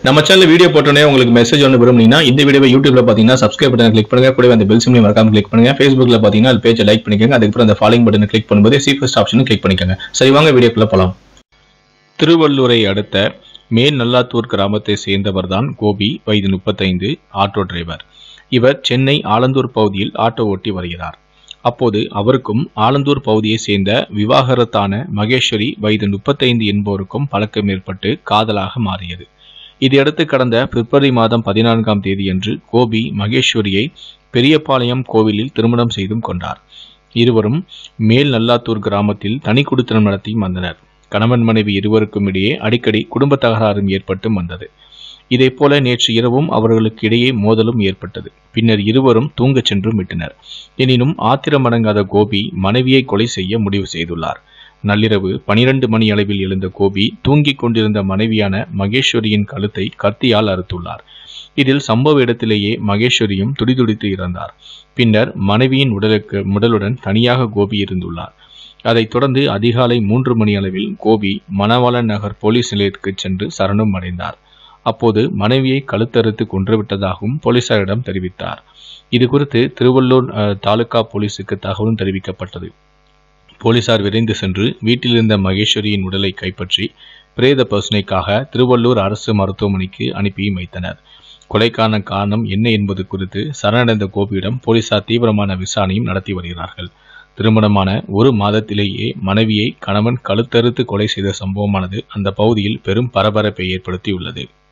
நம்ம channel video போட்டோன்னே உங்களுக்கு மெசேஜ் ஒன்று விரும்புனீங்கன்னா இந்த வீடியோவை யூடியூப்ல பார்த்தீங்கன்னா சப்ஸ்கிரைப் பட்டன் கிளிக் பண்ணுங்க கூடவே அந்த பெல் சிம்லையும் மறக்காம கிளிக் பண்ணுங்க ஃபேஸ்புக்ல பார்த்தீங்கன்னா அது பேஜை லைக் பண்ணிக்கோங்க அதுக்கப்புறம் அந்த ஃபாலோயிங் பட்டனை கிளிக் பண்ணும்போது சி ஃபர்ஸ்ட் ஆப்ஷனும் கிளிக் பண்ணிக்கோங்க சரி வாங்க வீடியோக்குள்ள போலாம் திருவள்ளூரை அடுத்த மேல் நல்லாத்தூர் கிராமத்தை சேர்ந்தவர்தான் கோபி வயது முப்பத்தைந்து ஆட்டோ டிரைவர் இவர் சென்னை ஆலந்தூர் பகுதியில் ஆட்டோ ஓட்டி வருகிறார் அப்போது அவருக்கும் ஆலந்தூர் பகுதியை சேர்ந்த விவாகரத்தான மகேஸ்வரி வயது முப்பத்தைந்து என்பவருக்கும் பழக்கம் ஏற்பட்டு காதலாக மாறியது இதையடுத்து கடந்த பிப்ரவரி மாதம் பதினான்காம் தேதியன்று கோபி மகேஸ்வரியை பெரியபாளையம் கோவிலில் திருமணம் செய்தும் கொண்டார் இருவரும் மேல் நல்லாத்தூர் கிராமத்தில் தனி குடித்தனம் நடத்தியும் வந்தனர் கணவன் மனைவி இருவருக்கும் இடையே அடிக்கடி குடும்ப தகராறும் ஏற்பட்டும் வந்தது இதேபோல நேற்று இரவும் அவர்களுக்கு இடையே மோதலும் ஏற்பட்டது பின்னர் இருவரும் தூங்கச் சென்றும் விட்டனர் எனினும் ஆத்திரமடங்காத கோபி மனைவியை கொலை செய்ய முடிவு செய்துள்ளார் நள்ளிரவு பனிரெண்டு மணி அளவில் எழுந்த கோபி தூங்கிக் கொண்டிருந்த மனைவியான மகேஸ்வரியின் கழுத்தை கத்தியால் அறுத்துள்ளார் இதில் சம்பவ இடத்திலேயே மகேஸ்வரியும் துடிதுடித்து இறந்தார் பின்னர் மனைவியின் உடலுக்கு உடலுடன் தனியாக கோபி இருந்துள்ளார் அதைத் தொடர்ந்து அதிகாலை மூன்று மணி அளவில் கோபி மணவாளன் நகர் போலீஸ் நிலையத்துக்கு சென்று சரணம் அடைந்தார் அப்போது மனைவியை கழுத்தறுத்து கொன்றுவிட்டதாகவும் போலீசாரிடம் தெரிவித்தார் இது குறித்து திருவள்ளூர் அஹ், தாலுகா போலீசுக்கு தகவலும் தெரிவிக்கப்பட்டது போலீசார் விரைந்து சென்று வீட்டில் இருந்த மகேஸ்வரியின் உடலை கைப்பற்றி பிரேத பரிசோதனைக்காக திருவள்ளூர் அரசு மருத்துவமனைக்கு அனுப்பி வைத்தனர் கொலைக்கான காரணம் என்ன என்பது குறித்து சரணடைந்த கோபியிடம் போலீசார் தீவிரமான விசாரணையும் நடத்தி வருகிறார்கள் திருமணமான ஒரு மாதத்திலேயே மனைவியை கணவன் கழுத்தறுத்து கொலை செய்த சம்பவமானது அந்த பகுதியில் பெரும் பரபரப்பை ஏற்படுத்தியுள்ளது